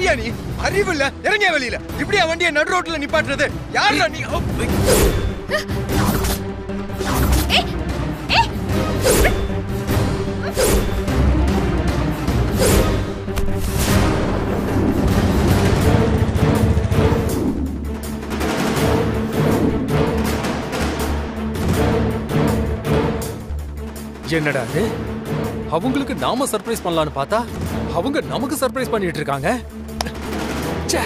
யாரியா நீ அறிவு இல்ல இறங்கிய வெளியில இப்படியா வண்டியை நடு ரோட்ல நிப்பாட்டுறது யாரா நீ ஓ, என்னடா இது அவங்களுக்கு நாம சர்ப்ரைஸ் பண்ணலாம்னு பார்த்தா அவங்க நமக்கு சர்ப்ரைஸ் பண்ணிட்டு இருக்காங்க ச்சே.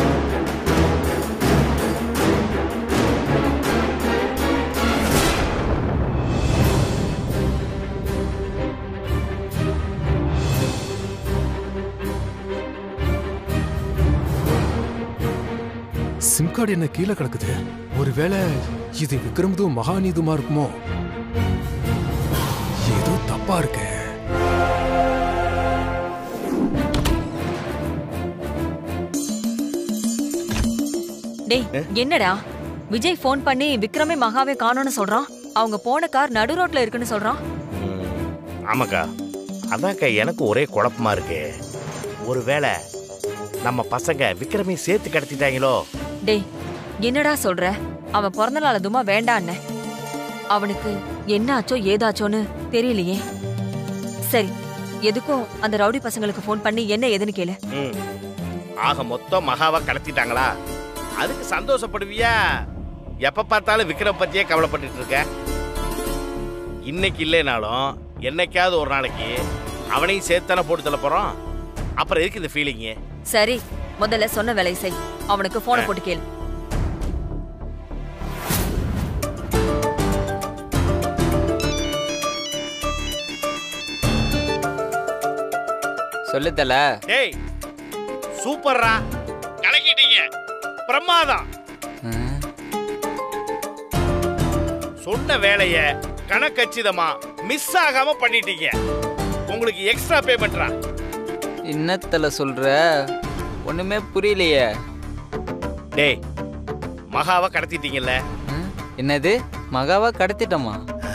சிம் கார்டு என்ன கீழே கிடக்குது ஒருவேளை இது விக்ரமதும் மகாநீதுமா இருக்குமோ ஏதோ தப்பா இருக்கே டேய் என்னடா விஜய் ஃபோன் பண்ணி விக்ரமே மகாவே காணோம்னு சொல்றான் அவங்க போன கார் நடு ரோட்ல இருக்குன்னு சொல்றான் ம், ஆமாக்கா அதான்க்கா எனக்கு ஒரே குழப்பமா இருக்கு ஒருவேளை நம்ம பசங்க விக்ரமையும் சேர்த்து கடத்திட்டாங்களோ டேய் என்னடா சொல்ற அவன் பிறந்த நாள் அதுமா வேண்டான்னு அவனுக்கு என்ன ஆச்சோ ஏதாச்சோன்னு தெரியலையே சரி எதுக்கும் அந்த ரவுடி பசங்களுக்கு ஃபோன் பண்ணி என்ன ஏதுன்னு கேளு ம். ஆக மொத்தம் மகாவை கடத்திட்டாங்களா அதுக்கு சந்தோஷப்படுவியா எப்ப பார்த்தாலும் விக்ரம் பத்தியே கவலைப்பட்டுட்டு இருக்க இன்னைக்கு இல்லைனாலும் என்னைக்காவது ஒரு நாளைக்கு அவனையும் சேர்த்தானே போட்டு தள்ள போறோம் அப்புறம் எதுக்கு இந்த ஃபீலிங்கு சரி முதல்ல சொன்ன வேலையை செய் அவனுக்கு போனை போட்டு கேளு சொல்லு தல டேய் சூப்பர்ரா கலக்கிட்டீங்க பிரமாதம் சொன்ன வேலைய கணக்கச்சிதமா மிஸ் ஆகாம பண்ணிட்டீங்க உங்களுக்கு எக்ஸ்ட்ரா பேமெண்ட்ரா என்னத்தல சொல்ற ஒண்ணுமே புரியலையே டேய் மகாவை கடத்திட்டீங்கல்ல ம்? என்னது மகாவா கடத்திட்டோமா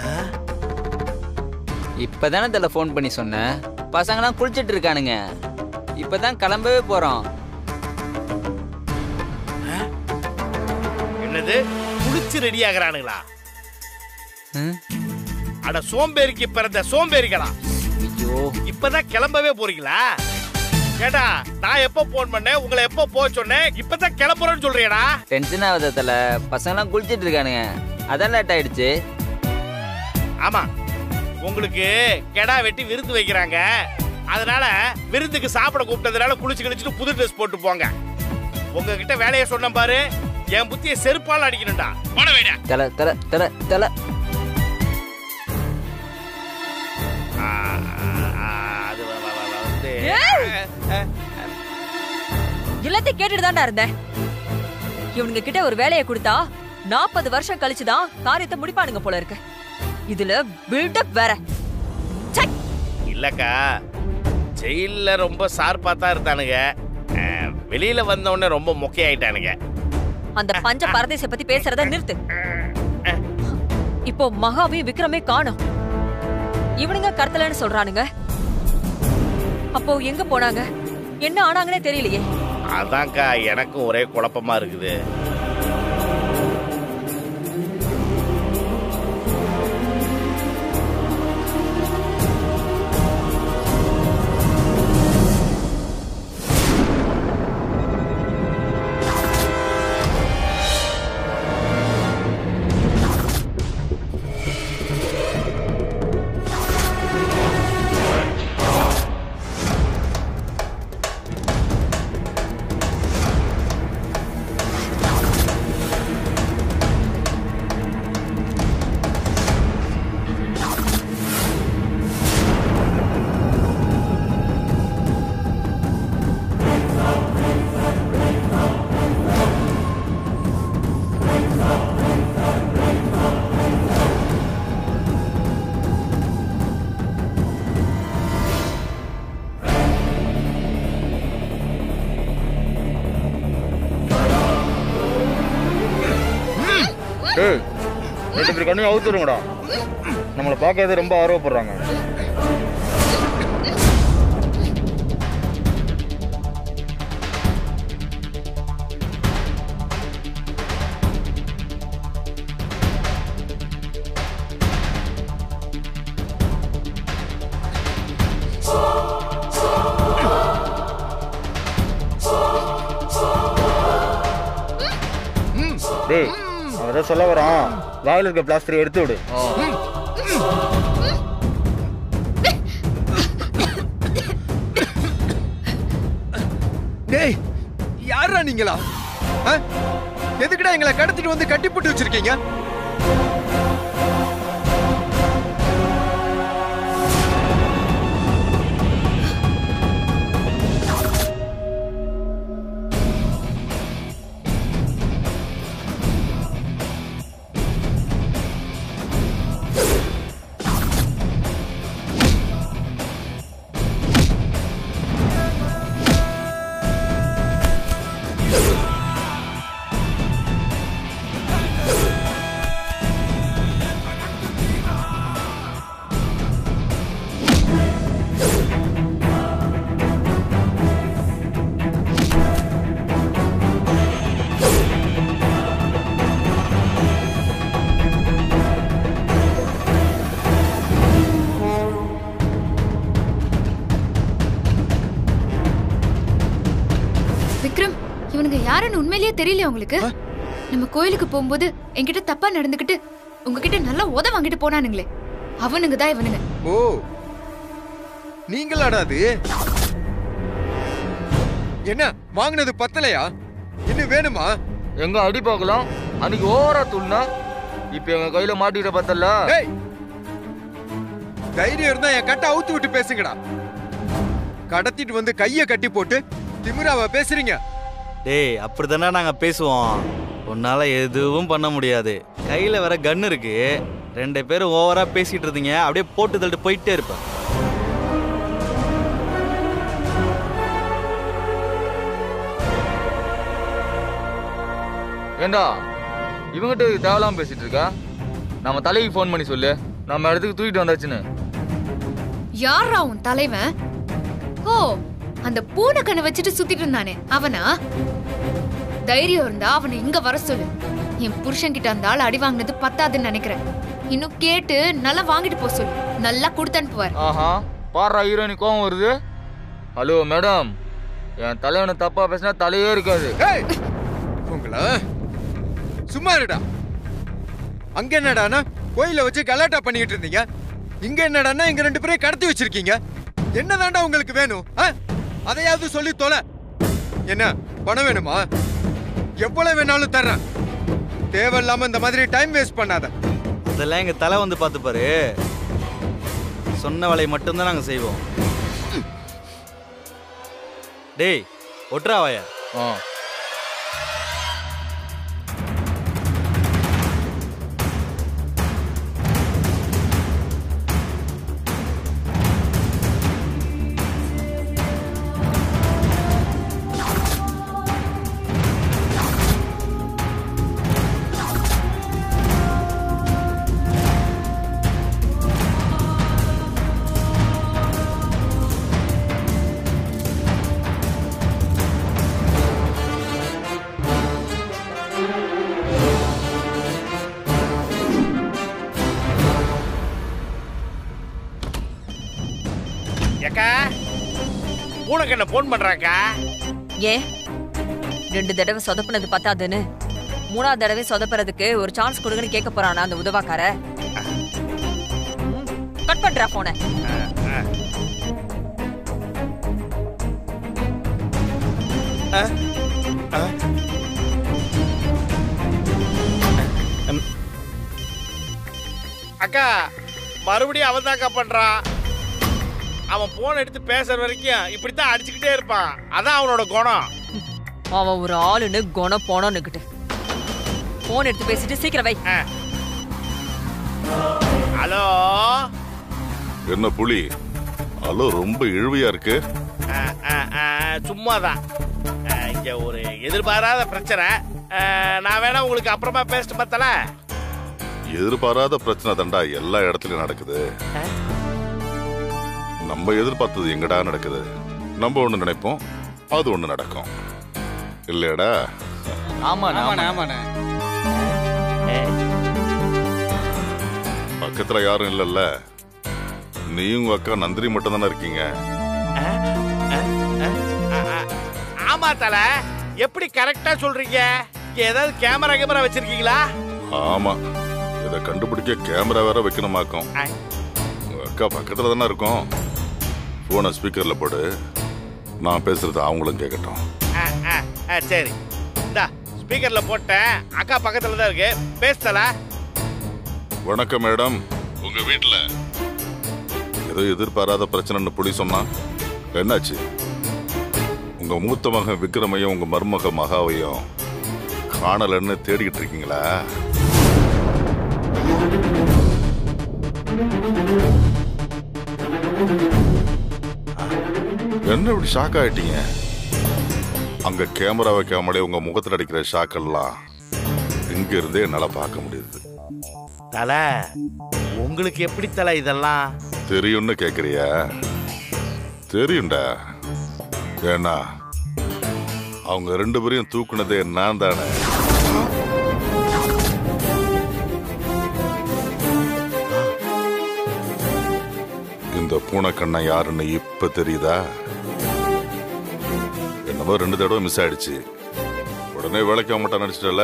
இப்பதானே தல ஃபோன் பண்ணி சொன்னேன் பசங்களாம் குளிச்சிட்டு இருக்கானுங்க இப்பதான் கிளம்பவே போறோம் என்னது குளிச்சு ரெடி ஆகுறானுங்களா ம்? அட சோம்பேறிக்கு பிறந்த சோம்பேறிகளா ஐயோ இப்பதான் கிளம்பவே போறீங்களா கேட்டா நான் எப்போ போன் பண்ணேன் உங்களை எப்போ போக சொன்னேன் இப்பதான் கிளம்புறேன்னு சொல்றியடா டென்ஷன் ஆகுதா தல பசங்களாம் குளிச்சிட்டு இருக்கானுங்க அதான் லேட் ஆயிடுச்சு ஆமா உங்களுக்கு கெடா வெட்டி விருந்து வைக்கிறாங்க அதனால விருந்துக்கு சாப்பிட கூப்பிட்டதுனால குளிச்சு கழிச்சுட்டு புது ட்ரெஸ் போட்டு போங்க உங்ககிட்ட வேலையை சொன்னேன் பாரு என் புத்திய செருப்பால அடிக்கணும்டா போன வேடா தல தல தல தல அது வ- வ- வ- வந்து எல்லாத்தையும் கேட்டுட்டு தான்டா இருந்தேன் இவனுங்க கிட்ட ஒரு வேலையை கொடுத்தா நாற்பது வருஷம் கழிச்சுதான் காரியத்தை முடிப்பானுங்க போல இருக்கு இதுல பில்டப் வேற ச்சை! இல்லக்கா ஜெயில்ல ரொம்ப சார்பா தான் இருந்தானுங்க அஹ், வெளியில வந்த உடனே ரொம்ப மொக்கையாயிட்டானுங்க அந்த பஞ்ச பரதேச பத்தி பேசுறத நிறுத்து இப்போ மகாவையும் விக்ரமே காணோம் இவனுங்க கடத்தலன்னு சொல்றானுங்க அப்போ எங்க போனாங்க என்ன ஆனாங்கன்னே தெரியலையே அதான்க்கா எனக்கும் ஒரே குழப்பமா இருக்குது டேய் நேற்று இப்படி கண்ணு அவுத்துருங்கடா நம்மளை பார்க்கறது ரொம்ப ஆர்வப்படுறாங்க டேய் அவன் ஏதோ சொல்ல வரான் வாயில் இருக்க பிளாஸ்டர் எடுத்து விடு டேய் யாரா நீங்களா ஆ? எதுக்குடா எங்களை கடத்திட்டு வந்து கட்டி போட்டு வச்சிருக்கீங்க விக்ரம் இவனுங்க யாருன்னு உண்மையிலேயே தெரியல உங்களுக்கு நம்ம கோயிலுக்கு போகும்போது என்கிட்ட தப்பா நடந்துக்கிட்டு உங்ககிட்ட நல்லா உத வாங்கிட்டு போனானுங்களே அவனுங்க தான் இவனுங்க ஓ நீங்களாடா அது என்ன வாங்கினது பத்தலையா இன்னும் வேணுமா எங்க அடி பார்க்கலாம் அன்னைக்கு ஓவரா துள்னா இப்போ எங்க கையில மாட்டிக்கிட்ட பார்த்தல டேய் தைரியம் இருந்தா என் கட்டை அவுத்து விட்டு பேசுங்கடா கடத்திட்டு வந்து கைய கட்டி போட்டு திமிராவ பேசுறீங்க டேய் அப்படிதானே நாங்க பேசுவோம் உன்னால எதுவும் பண்ண முடியாது கையில வேற கன் இருக்கு ரெண்டு பேரும் ஓவரா பேசிட்டு இருந்தீங்க அப்படியே போட்டு தள்ளிட்டு போயிட்டே இருப்பேன் ஏண்டா இவங்கிட்ட தேவலாம் பேசிட்டு இருக்கா நம்ம தலைக்கு ஃபோன் பண்ணி சொல்லு நம்ம இடத்துக்கு தூக்கிட்டு வந்தாச்சுன்னு யாரா உன் தலைவன் ஓ அந்த பூனை கண்ணை வச்சுட்டு சுத்திட்டு இருந்தானே அவனா தைரியம் இருந்தா அவனை இங்க வர சொல்லு என் புருஷன் கிட்ட அந்த ஆள் அடி வாங்கினது பத்தாதுன்னு நினைக்கிறேன் இன்னும் கேட்டு நல்லா வாங்கிட்டு போக சொல்லு நல்லா கொடுத்து அனுப்புவார் ஆஹா பாடுறா ஹீரோனி கோவம் வருது ஹலோ மேடம் என் தலைவனை தப்பா பேசினா தலையே இருக்காது ஏய் உங்கள சும்மா இருடா அங்க என்னடானா கோயில வச்சு கலாட்டா பண்ணிக்கிட்டு இருந்தீங்க இங்க என்னடான்னா இங்க ரெண்டு பேரையும் கடத்தி வச்சிருக்கீங்க என்னதான்டா உங்களுக்கு வேணும் ஆ? அதையாவது சொல்லி தொலை என்ன பணம் வேணுமா எவ்வளவு வேணாலும் தர்றேன் தேவையில்லாம இந்த மாதிரி டைம் வேஸ்ட் பண்ணாத அதெல்லாம் எங்க தலை வந்து பார்த்து பாரு சொன்ன வேலையை மட்டும்தான் நாங்க செய்வோம் டேய் ஒட்ரா வாயா ஆ ஏக்கா பூனைக்கு என்ன ஃபோன் பண்றாக்கா ஏன் ரெண்டு தடவை சொதப்புனது பத்தாதுன்னு மூணாவது தடவை சொதப்புறதுக்கு ஒரு சான்ஸ் கொடுங்கன்னு கேட்க போறானா அந்த உதவாக்கார கட் பண்றா போன அக்கா மறுபடியும் அவன் தான்க்கா பண்றான் அவன் போன் எடுத்து பேசுற வரைக்கும் இப்படித்தான் அடிச்சுக்கிட்டே இருப்பான் அதான் அவனோட குணம் அவன் ஒரு ஆளுன்னு குணம் போனோன்னுக்கிட்டு போன் எடுத்து பேசிட்டு சீக்கிரம் வை ஆ. ஹலோ என்ன புலி அலோ ரொம்ப இழுவையா இருக்கு ஆ, ஆ, ஆ, சும்மாதான் ஆ, இங்க ஒரு எதிர்பாராத பிரச்சனை ஆ, நான் வேணா உங்களுக்கு அப்புறமா பேசிட்டு பார்த்தல எதிர்பாராத பிரச்சனை தண்டா எல்லா இடத்துலயும் நடக்குது நம்ம எதிர்பார்த்தது எங்கடா நடக்குது நம்ம ஒண்ணு நினைப்போம் அது ஒண்ணு நடக்கும் இல்லையாடா ஆமாண்ணே ஆமாண்ணே பக்கத்துல யாரும் இல்லல்ல நீயும் உங்க அக்கா நந்தினி மட்டும் தானே இருக்கீங்க ஆமா தல எப்படி கரெக்டா சொல்றீங்க இங்க ஏதாவது கேமரா கேமரா வச்சிருக்கீங்களா ஆமா இதை கண்டுபிடிக்க கேமரா வேற வைக்கணுமாக்கும் ஆ. உங்க அக்கா பக்கத்துல தானே இருக்கும் போனை ஸ்பீக்கர்ல போடு நான் பேசுறது அவங்களும் கேட்கட்டும் ஆ, ஆ, ஆ, சரி இந்தா ஸ்பீக்கர்ல போட்டேன் அக்கா பக்கத்துல தான் இருக்கு பேசுதல வணக்கம் மேடம் உங்க வீட்ல ஏதோ எதிர்பாராத பிரச்சனைன்னு புடி சொன்னா என்னாச்சு உங்க மூத்த மகன் விக்ரமையும் உங்க மருமக மகாவையும் காணலன்னு தேடிக்கிட்டு இருக்கீங்களா என்ன இப்படி ஷாக் ஆயிட்டீங்க அங்க கேமரா வைக்காமலே உங்க முகத்துல அடிக்கிற ஷாக்கெல்லாம் இங்க இருந்தே என்னால பார்க்க முடியுது தல உங்களுக்கு எப்படி தல இதெல்லாம் தெரியும்னு கேக்குறியா தெரியும்டா ஏன்னா அவங்க ரெண்டு பேரையும் தூக்குனதே நான் தானே இந்த பூனைக்கண்ணை யாருன்னு இப்ப தெரியுதா என்னமோ ரெண்டு தடவை மிஸ் ஆயிடுச்சு உடனே வேலைக்கு ஆக மாட்டான் நினைச்சிட்டல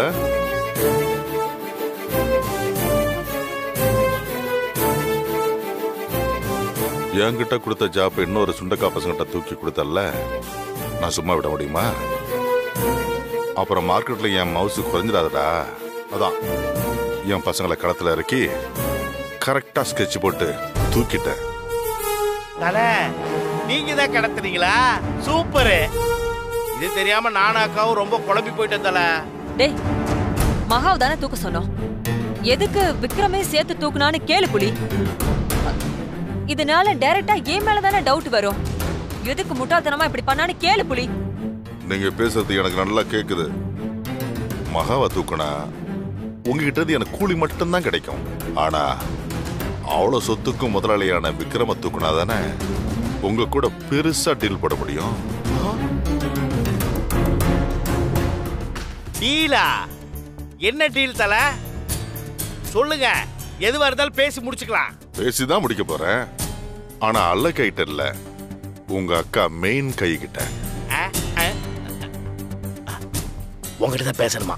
என்கிட்ட கொடுத்த ஜாப் இன்னொரு சுண்டக்கா பசங்கிட்ட தூக்கி கொடுத்தல்ல நான் சும்மா விட முடியுமா அப்புறம் மார்க்கெட்ல என் மவுசு குறைஞ்சிடாதடா அதான் என் பசங்களை களத்துல இறக்கி கரெக்டா ஸ்கெட்ச் போட்டு தூக்கிட்டேன் தல நீங்க தான் கடத்துனீங்களா சூப்பரு இது தெரியாம நானும் அக்காவும் ரொம்ப குழம்பி போயிட்டேன் தல டேய் மகாவ் தானே தூக்க சொன்னோம் எதுக்கு விக்ரமே சேர்த்து தூக்குனான்னு கேளு புலி இதனால டைரக்டா என் மேல தானே டவுட் வரும் எதுக்கு முட்டாள்தனமா இப்படி பண்ணான்னு கேளு புலி நீங்க பேசுறது எனக்கு நல்லா கேக்குது மகாவை தூக்குனா உங்ககிட்ட இருந்து எனக்கு கூலி மட்டும்தான் கிடைக்கும் ஆனா அவ்வளவு சொத்துக்கும் முதலாளியான விக்ரம தூக்குனா தானே உங்க கூட பெருசா டீல் போட முடியும் டீலா என்ன டீல் தல சொல்லுங்க எதுவா இருந்தாலும் பேசி முடிச்சுக்கலாம் பேசிதான் முடிக்க போறேன் ஆனா அல்ல கைட்ட இல்ல உங்க அக்கா மெயின் கை கிட்ட ஆ, ஆ. உங்ககிட்ட தான் பேசணுமா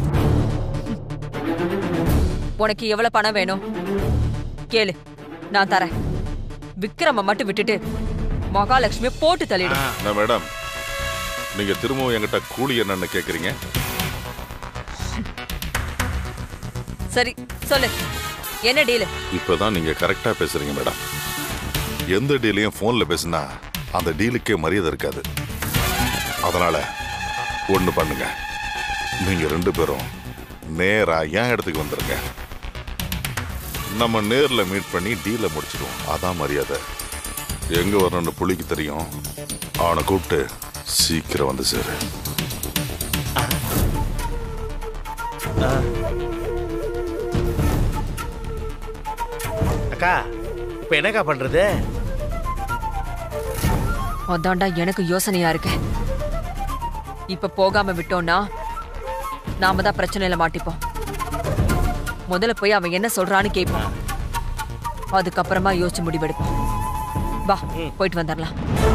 உனக்கு எவ்வளவு பணம் வேணும் கேளு நான் தரேன் விக்ரம மட்டும் விட்டுட்டு மகாலட்சுமியை போட்டு தள்ளிடு என்ன மேடம் நீங்க திரும்பவும் என்கிட்ட கூலி என்னன்னு கேக்குறீங்க சரி சொல்லு என்ன டீலு இப்பதான் நீங்க கரெக்டா பேசுறீங்க மேடம் எந்த டீலையும் போன்ல பேசினா அந்த டீலுக்கே மரியாதை இருக்காது அதனால ஒண்ணு பண்ணுங்க நீங்க ரெண்டு பேரும் நேரா என் இடத்துக்கு வந்துருங்க நம்ம நேர்ல மீட் பண்ணி டீலை முடிச்சிடுவோம் அதான் மரியாதை எங்க வரணும்னு புலிக்கு தெரியும் அவனை கூப்பிட்டு சீக்கிரம் வந்து சேரு அக்கா இப்ப என்னக்கா பண்றது அதான்டா எனக்கு யோசனையா இருக்கு இப்ப போகாம விட்டோம்னா நாம தான் பிரச்சனையில மாட்டிப்போம் முதல்ல போய் அவன் என்ன சொல்றான்னு கேட்போம் அதுக்கப்புறமா யோசிச்சு முடிவெடுப்போம் வா போயிட்டு வந்துடலாம்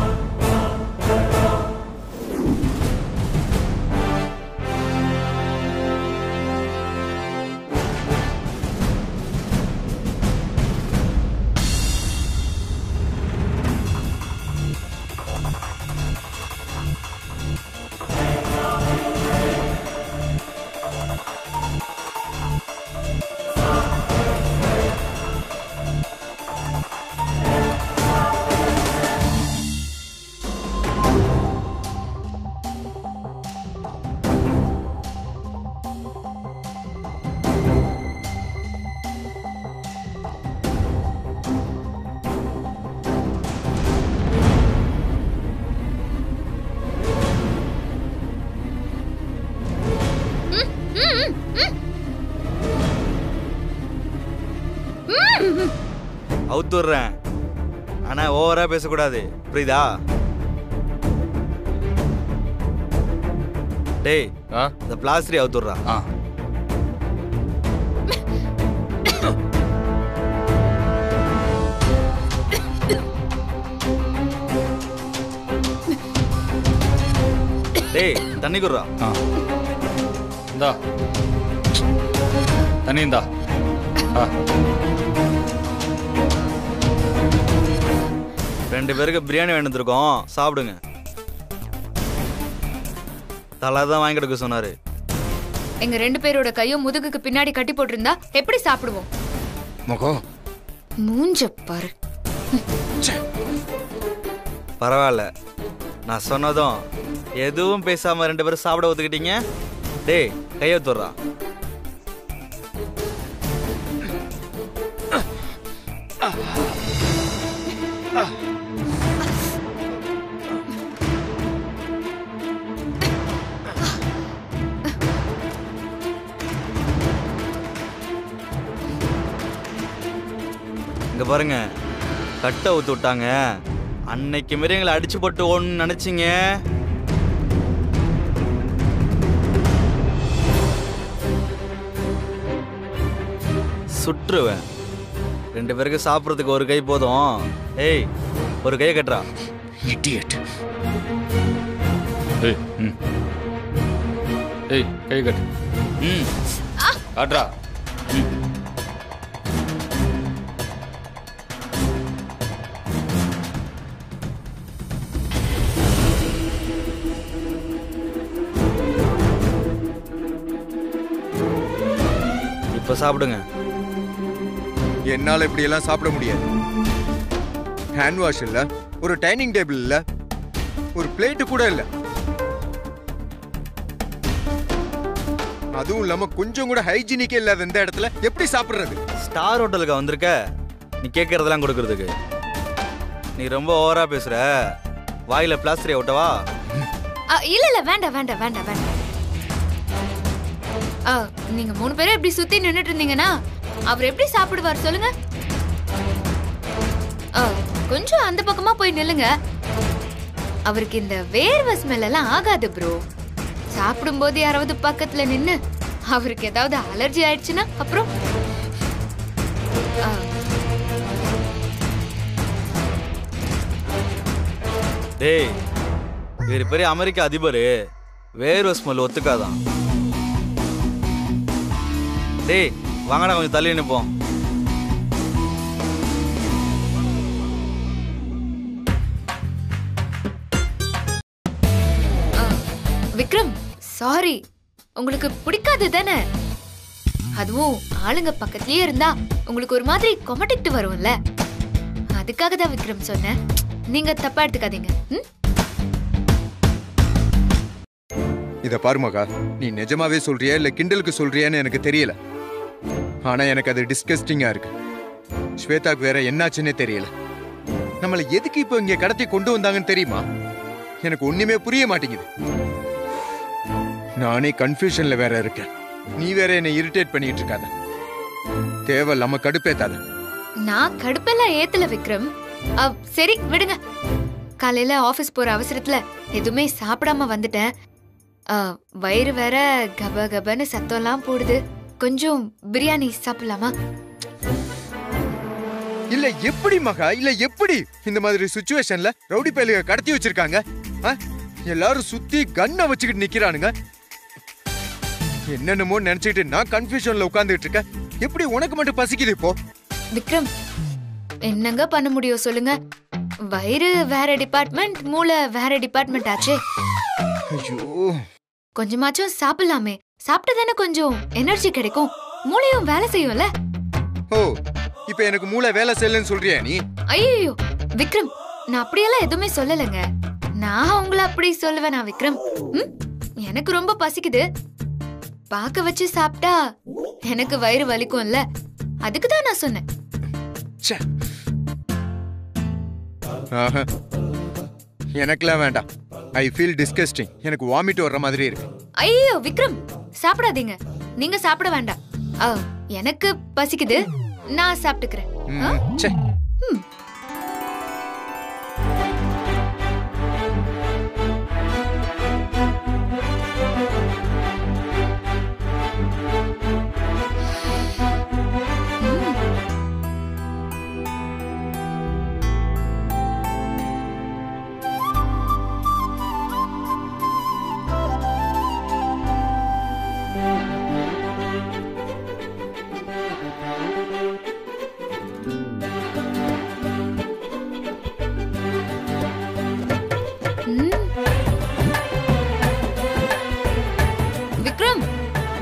அவுத்துடுறேன் ஆனா ஓவரா பேசக்கூடாது புரியுதா டேய் ஆ இந்த பிளாஸ்டரி அவுத்துடுறா ஆ டேய் தண்ணி குடுறா ஆ இந்தா தண்ணி இந்தா ஆ ரெண்டு பேருக்கு பிரியாணி வேணும் வந்திருக்கோம் சாப்பிடுங்க தலை தான் வாங்கி கொடுக்க சொன்னாரு எங்க ரெண்டு பேரோட கையும் முதுகுக்கு பின்னாடி கட்டி போட்டிருந்தா எப்படி சாப்பிடுவோம் முகம் மூஞ்ச பாரு பரவாயில்ல நான் சொன்னதும் எதுவும் பேசாம ரெண்டு பேரும் சாப்பிட ஒத்துக்கிட்டீங்க டேய் கையை துறா இங்க பாருங்க கட்டை ஊத்து விட்டாங்க அன்னைக்கு மாரி எங்களை அடிச்சு போட்டு ஓடணும்னு நினைச்சீங்க சுற்றுவேன் ரெண்டு பேருக்கு சாப்பிட்றதுக்கு ஒரு கை போதும் ஏய் ஒரு கையை கட்டுறா இடியட் ஏய் ம் ஏய் கை கட்டு ம் காட்டுறா இப்போ சாப்பிடுங்க என்னால இப்படி எல்லாம் சாப்பிட முடியாது ஹேண்ட் வாஷ் இல்ல ஒரு டைனிங் டேபிள் இல்ல ஒரு பிளேட் கூட இல்ல அதுவும் இல்லாம கொஞ்சம் கூட ஹைஜீனிக்கே இல்லாத இந்த இடத்துல எப்படி சாப்பிடுறது ஸ்டார் ஹோட்டலுக்கு வந்திருக்க நீ கேட்கறதெல்லாம் கொடுக்கறதுக்கு நீ ரொம்ப ஓவரா பேசுற வாயில பிளாஸ்டரை ஒட்டவா ஆ, இல்ல இல்ல வேண்டாம் வேண்டாம் வேண்டாம் வேண்டாம் ஆ, நீங்க மூணு பேரும் இப்படி சுத்தி நின்னுட்டு இருந்தீங்கன்னா அவர் எப்படி சாப்பிடுவார் சொல்லுங்க ஆ, கொஞ்சம் அந்த பக்கமா போய் நில்லுங்க அவருக்கு இந்த வேர்வை ஸ்மெல் எல்லாம் ஆகாது ப்ரோ சாப்பிடும்போது யாராவது பக்கத்துல நின்னு அவருக்கு ஏதாவது அலர்ஜி ஆயிடுச்சுன்னா அப்புறம் ஆ, டேய் இவர் பெரிய அமெரிக்க அதிபர் வேர்வை ஸ்மெல் ஒத்துக்காதான் டேய் வாங்கடா கொஞ்சம் தள்ளி நிப்போம் விக்ரம் சாரி உங்களுக்கு பிடிக்காது தானே அதுவும் ஆளுங்க பக்கத்துலயே இருந்தா உங்களுக்கு ஒரு மாதிரி கொமட்டிட்டு வரும்ல அதுக்காக தான் விக்ரம் சொன்னேன் நீங்க தப்பா எடுத்துக்காதீங்க ம்? இத பாரு மகா நீ நிஜமாவே சொல்றியா இல்ல கிண்டலுக்கு சொல்றியான்னு எனக்கு தெரியல ஆனா எனக்கு அது டிஸ்கஸ்டிங்கா இருக்கு ஸ்வேதாக்கு வேற என்னாச்சுன்னே தெரியல நம்மள எதுக்கு இப்போ இங்க கடத்தி கொண்டு வந்தாங்கன்னு தெரியுமா எனக்கு ஒண்ணுமே புரிய மாட்டேங்குது நானே கன்ஃபியூஷன்ல வேற இருக்கேன் நீ வேற என்னை இரிட்டேட் பண்ணிட்டு இருக்காத தேவையில்லாம கடுப்பேத்தாத நான் கடுப்பெல்லாம் ஏத்தல விக்ரம் அ, சரி விடுங்க காலையில ஆபீஸ் போற அவசரத்துல எதுவுமே சாப்பிடாம வந்துட்டேன் அ, வயிறு வேற கப கபன்னு சத்தம்லாம் போடுது கொஞ்சம் பிரியாணி சாப்பிடலாமா இல்ல எப்படி மகா இல்ல எப்படி இந்த மாதிரி சுச்சுவேஷன்ல ரவுடி பயலுக கடத்தி வச்சிருக்காங்க ஆ? எல்லாரும் சுத்தி கன்னை வச்சுக்கிட்டு நிக்கிறானுங்க என்னென்னமோ நினைச்சுக்கிட்டு நான் கன்ஃபியூஷன்ல உட்கார்ந்துட்டு இருக்கேன் எப்படி உனக்கு மட்டும் பசிக்குது இப்போ விக்ரம் என்னங்க பண்ண முடியும் சொல்லுங்க வயிறு வேற டிபார்ட்மெண்ட் மூளை வேற டிபார்ட்மெண்ட் ஆச்சே ஐயோ கொஞ்சமாச்சும் சாப்பிடலாமே சாப்பிட்டா தானே கொஞ்சம் எனர்ஜி கிடைக்கும் மூளையும் வேலை செய்யும்ல ஓ இப்போ எனக்கு மூளை வேலை செய்யலன்னு சொல்றியா நீ ஐயோ விக்ரம் நான் அப்படியெல்லாம் எதுவுமே சொல்லலைங்க நான் உங்களை அப்படி சொல்லுவேனா விக்ரம் ம்? எனக்கு ரொம்ப பசிக்குது பாக்க வச்சு சாப்பிட்டா எனக்கு வயிறு வலிக்கும்ல அதுக்கு தான் நான் சொன்னேன் ச்சே. ஆஹா. எனக்கெல்லாம் வேண்டாம் ஐ ஃபீல் டிஸ்கஸ்டிங் எனக்கு வாமிட் வர்ற மாதிரி இருக்கு ஐயோ விக்ரம் சாப்பிடாதீங்க நீங்க சாப்பிட வேண்டாம் ஆ, எனக்கு பசிக்குது நான் சாப்பிட்டுக்கிறேன் ஆ? ம், ச்சே. ம்.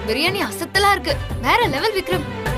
பிரியாணி அசத்தலா இருக்கு வேற லெவல் விக்ரம்